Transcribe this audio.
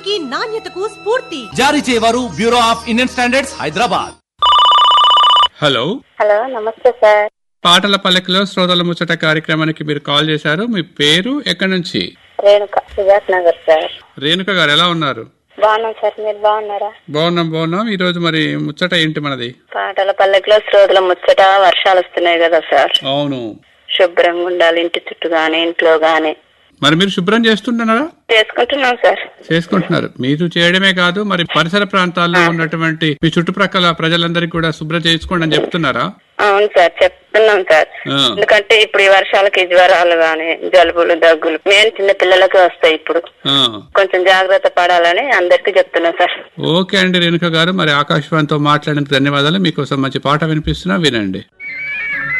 నమ్మకానికి నాణ్యతకు స్ఫూర్తి జారీ చేయవారు bureau of Indian standards Hyderabad hello hello నమస్తే సార్ పాటల పల్లెకిలో శ్రోతల ముచ్చట కార్యక్రమానికి మీరు కాల్ చేశారు మీ పేరు ఎక్కడి నుంచి రేణుక సుజాత్ నగర్ సార్ రేణుక గారు ఎలా ఉన్నారు బాగున్నాం సార్ మీరు బాగున్నారా బాగున్నాం బాగున్నాం ఈ రోజు మరి ముచ్చట ఏంటి మనది పాటల పల్లెకిలో శ్రోతల ముచ్చట వర్షాలు వస్తున్నాయి కదా సార్ అవును శుభ్రంగా ఉండాలి ఇంటి చుట్టూ గాని ఇంట్లో గాని మరి మీరు శుభ్రం చేస్తుంటున్నారా చేసుకుంటున్నాం సార్ చేసుకుంటున్నారు మీరు చేయడమే కాదు మరి పరిసర ప్రాంతాల్లో ఉన్నటువంటి మీ చుట్టుప్రక్కల ప్రజలందరికీ కూడా శుభ్రం చేసుకోండి అని చెప్తున్నారా అవును సార్ చెప్తున్నాం సార్ ఆ. ఎందుకంటే ఇప్పుడు ఈ వర్షాలకి జ్వరాలు గాని జలుబులు దగ్గులు మేము చిన్న పిల్లలకి వస్తాయి ఇప్పుడు ఆ. కొంచెం జాగ్రత్త పడాలని అందరికీ చెప్తున్నాం సార్ ఓకే అండి రేణుక గారు మరి ఆకాశవాణితో మాట్లాడడానికి ధన్యవాదాలు మీకోసం మంచి పాట వినిపిస్తున్నా వినండి